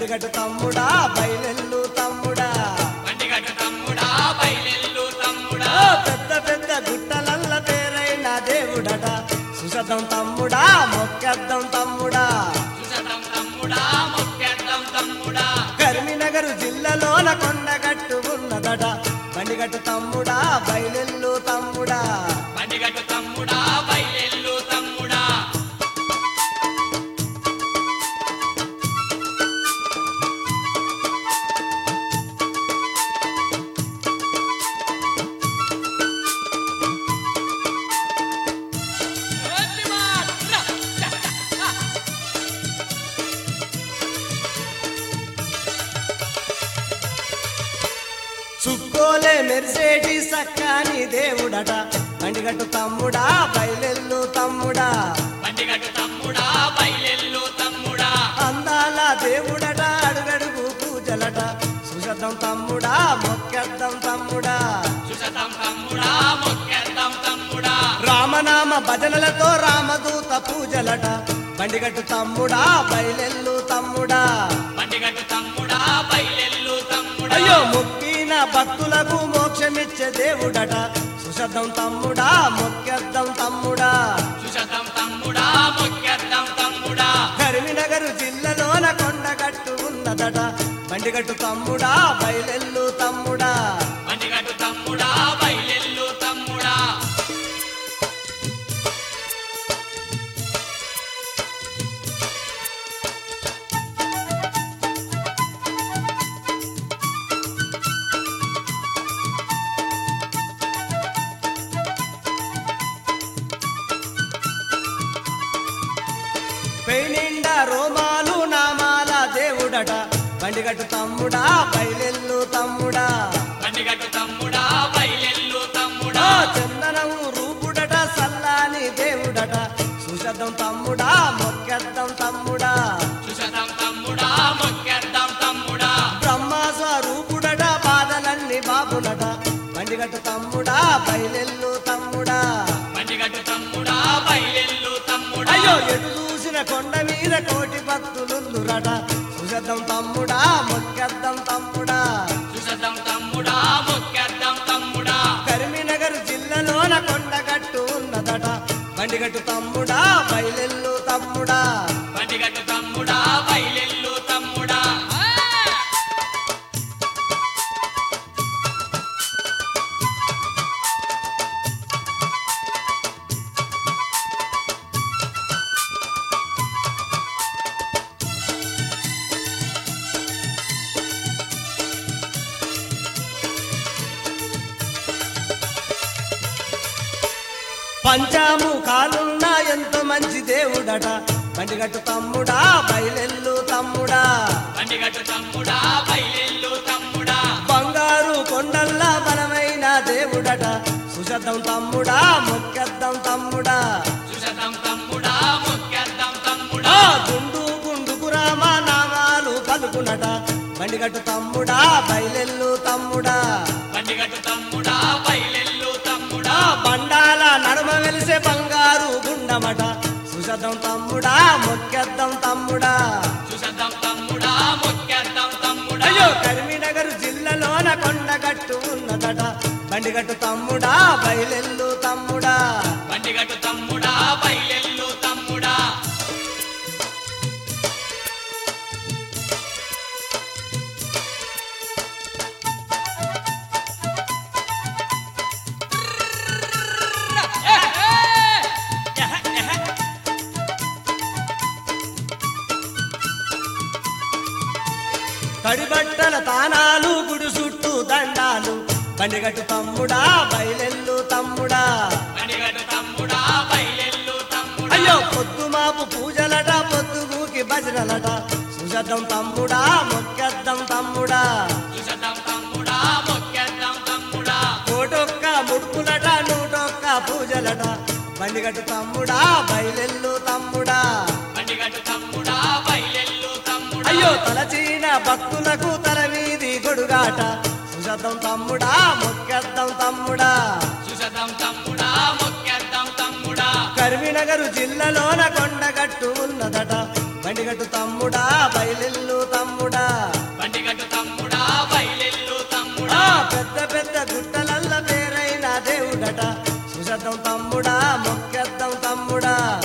బండిగట్టు తమ్ముడా బయలెల్లు తమ్ముడా బండిగట్టు తమ్ముడా బయలెల్లు తమ్ముడా ఓ పెద్ద పెద్ద గుట్టలల్ల పేరైన దేవుడట సుశతం తమ్ముడా మొక్కెద్దం తమ్ముడా సుశతం తమ్ముడా మొక్కేద్దాం తమ్ముడా కరీంనగర్ జిల్లాలోన కొండగట్టు ఉన్నదట బండిగట్టు తమ్ముడా బయలెల్లు తమ్ముడా బండిగట్టు తమ్ముడా బయలెల్లు తమ్ముడా చుక్కోలే మెరిసేటి సక్కాని దేవుడట బండిగట్టు తమ్ముడా బయలెల్లు తమ్ముడా బండిగట్టు తమ్ముడా బయలెల్లు తమ్ముడా అందాల దేవుడట అడుగడుగు పూజలట సుశతం తమ్ముడా మొక్కెద్దం తమ్ముడా సుశతం తమ్ముడా మొక్కేద్దాం తమ్ముడా రామనామ భజనలతో రామదూత పూజలట బండిగట్టు తమ్ముడా బయలెల్లు తమ్ముడా బండిగట్టు తమ్ముడా బయలెల్లు తమ్ముడా అయ్యో మొక్కిన భక్తులకు మోక్షమిచ్చే దేవుడట సుశతం తమ్ముడా మొక్కెద్దం తమ్ముడా సుశతం తమ్ముడా మొక్కేద్దాం తమ్ముడా కరీంనగర్ జిల్లాలోన కొండగట్టు ఉన్నదట బండిగట్టు తమ్ముడా బయలెల్లు తమ్ముడా బండిగట్టు తమ్ముడా బయలెల్లు తమ్ముడా పెయినిండా రోమాలు నామాల దేవుడట బండిగట్టు తమ్ముడా బయలెల్లు తమ్ముడా బండిగట్టు తమ్ముడా బయలెల్లు తమ్ముడా ఆ చందనము రూపుడట సల్లాని దేవుడట సుశతం తమ్ముడా మొక్కెద్దం తమ్ముడా సుశతం తమ్ముడా మొక్కేద్దాం తమ్ముడా బ్రహ్మ స్వరూపుడట బాధలన్నీ బాబులట బండిగట్టు తమ్ముడా బయలెల్లు తమ్ముడా బండిగట్టు తమ్ముడా బయలెల్లు తమ్ముడా అయ్యో ఎటు చూసిన కొండ మీద కోటి భక్తులుందురట సుశతం తమ్ముడా మొక్కెద్దం తమ్ముడా సుశతం తమ్ముడా మొక్కేద్దాం తమ్ముడా కరీంనగర్ జిల్లాలోన కొండగట్టు ఉన్నదట బండిగట్టు తమ్ముడా బయలెల్లు తమ్ముడా బండిగట్టు తమ్ముడా బయలెల్లు తమ్ముడా పంచాము కాలున్న ఎంతో మంచి దేవుడట బండిగట్టు తమ్ముడా బయలెల్లు తమ్ముడా బండిగట్టు తమ్ముడా బయలెల్లు తమ్ముడా బంగారు కొండల్లా బలమైన దేవుడట సుశతం తమ్ముడా మొక్కెద్దం తమ్ముడా సుశతం తమ్ముడా మొక్కేద్దాం తమ్ముడా ఆ గుండు గుండుకు రామ నామాలు పలుకునట బండిగట్టు తమ్ముడా బయలెల్లు తమ్ముడా బండిగట్టు తమ్ముడా బయలెల్లు తమ్ముడా ఆ బండాల నడుమ వెలిసే బంగారు గుండమట సుశతం తమ్ముడా మొక్కెద్దం తమ్ముడా సుశతం తమ్ముడా మొక్కేద్దాం తమ్ముడా అయ్యో కరీంనగర్ జిల్లాలోన కొండగట్టు ఉన్నదట బండిగట్టు తమ్ముడా బయలెల్లు తమ్ముడా బండిగట్టు తమ్ముడా బయలెల్లు తమ్ముడా తడిబట్టల తానాలు గుడి చుట్టూ దండాలు బండిగట్టు తమ్ముడా బయలెల్లు తమ్ముడా బండిగట్టు తమ్ముడా బయలెల్లు తమ్ముడా అయ్యో పొద్దు మాపు పూజలట పొద్దుగూకి భజనలట సుశతం తమ్ముడా మొక్కెద్దం తమ్ముడా సుశతం తమ్ముడా మొక్కేద్దాం తమ్ముడా కోటొక్క ముడుపులట నూటొక్క పూజలట బండిగట్టు తమ్ముడా బయలెల్లు తమ్ముడా బండిగట్టు తమ్ముడా బయలెల్లు తమ్ముడా అయ్యో తలచీన భక్తులకు తల వీధి గొడుగాట సుశతం తమ్ముడా మొక్కెద్దం తమ్ముడా సుశతం తమ్ముడా మొక్కేద్దాం తమ్ముడా కరీంనగర్ జిల్లాలోన కొండగట్టు ఉన్నదట బండిగట్టు తమ్ముడా బయలెల్లు తమ్ముడా దేవుడట సుశతం తమ్ముడా మొక్కేద్దాం తమ్ముడా